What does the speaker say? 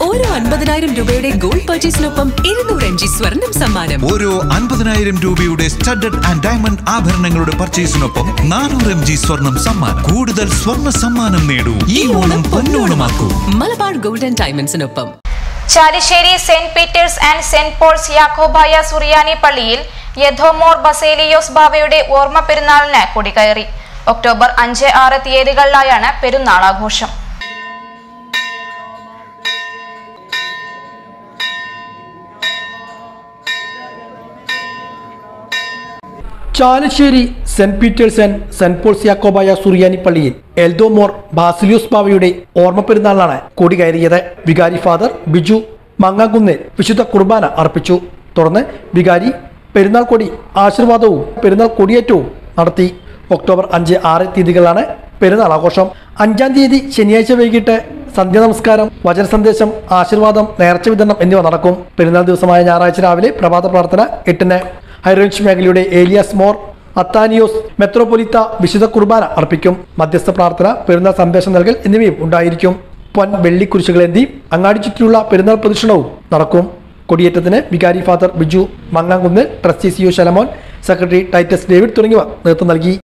ഓരോ അൻപതിനായിരം രൂപയുടെ ഗോൾഡ് പർച്ചേസിനൊപ്പം ഇരുന്നൂറ് എം ജി സ്വർണം സമ്മാനം ഓരോ അൻപതിനായിരം രൂപയുടെ സ്റ്റഡഡ് ആൻഡ് ഡയമണ്ട് ആഭരണങ്ങളുടെ പർച്ചേസിനൊപ്പം നാനൂറ് എം ജി സ്വർണം സമ്മാനം കൂടുതൽ സ്വർണ്ണ സമ്മാനം നേടൂ ഈ ഓണം പൊന്നോണമാക്കൂ മലബാർ ഗോൾഡൻ ഡയമണ്ട്സിനൊപ്പം Chalissery saint Peter's and saint Paul's Yakobaya Suriyani പള്ളിയിൽ യഥോമോർ ബസേലിയോസ് ബാവയുടെ ഓർമ്മ പെരുന്നാളിന് കൊടികയറി ഒക്ടോബർ അഞ്ച് ആറ് തീയതികളിലായാണ് പെരുന്നാൾ ആഘോഷം Chalissery saint Peter's and saint Paul's Yakobaya Suriyani പള്ളിയിൽ എൽദോമോർ ബാസിലിയോസ് ബാവയുടെ ഓർമ്മ പെരുന്നാളിലാണ് കൊടി കയറിയത് വികാരി ഫാദർ ബിജു മങ്ങാകുന്നിൽ വിശുദ്ധ കുർബാന അർപ്പിച്ചു തുടർന്ന് വികാരി പെരുന്നാൾ കൊടി ആശീർവാദവും പെരുന്നാൾ കൊടിയേറ്റവും നടത്തി ഒക്ടോബർ അഞ്ച് ആറ് തീയതികളാണ് പെരുന്നാൾ ആഘോഷം അഞ്ചാം തീയതി ശനിയാഴ്ച വൈകിട്ട് സന്ധ്യ നമസ്കാരം വചന സന്ദേശം ആശീർവാദം നേർച്ച വിതരണം എന്നിവ നടക്കും പെരുന്നാൾ ദിവസമായ ഞായറാഴ്ച രാവിലെ പ്രഭാത പ്രാർത്ഥന എട്ടിന് ഹൈറേഞ്ച് മേഖലയുടെ ഏലിയാസ് മോർ അത്താനിയോസ് മെത്രോപൊലിത്ത വിശുദ്ധ കുർബാന അർപ്പിക്കും മധ്യസ്ഥ പ്രാർത്ഥന പെരുന്നാൾ സന്ദേശം നൽകൽ എന്നിവയും ഉണ്ടായിരിക്കും പൊൻ വെള്ളി കുരിശുകളേന്തി അങ്ങാടി ചുറ്റിലുള്ള പെരുന്നാൾ പ്രദക്ഷിണവും നടക്കും കൊടിയേറ്റത്തിന് വികാരി father Biju Mangankunnu trustee C U Shalamon secretary Titus David തുടങ്ങിയവർ നേതൃത്വം നൽകി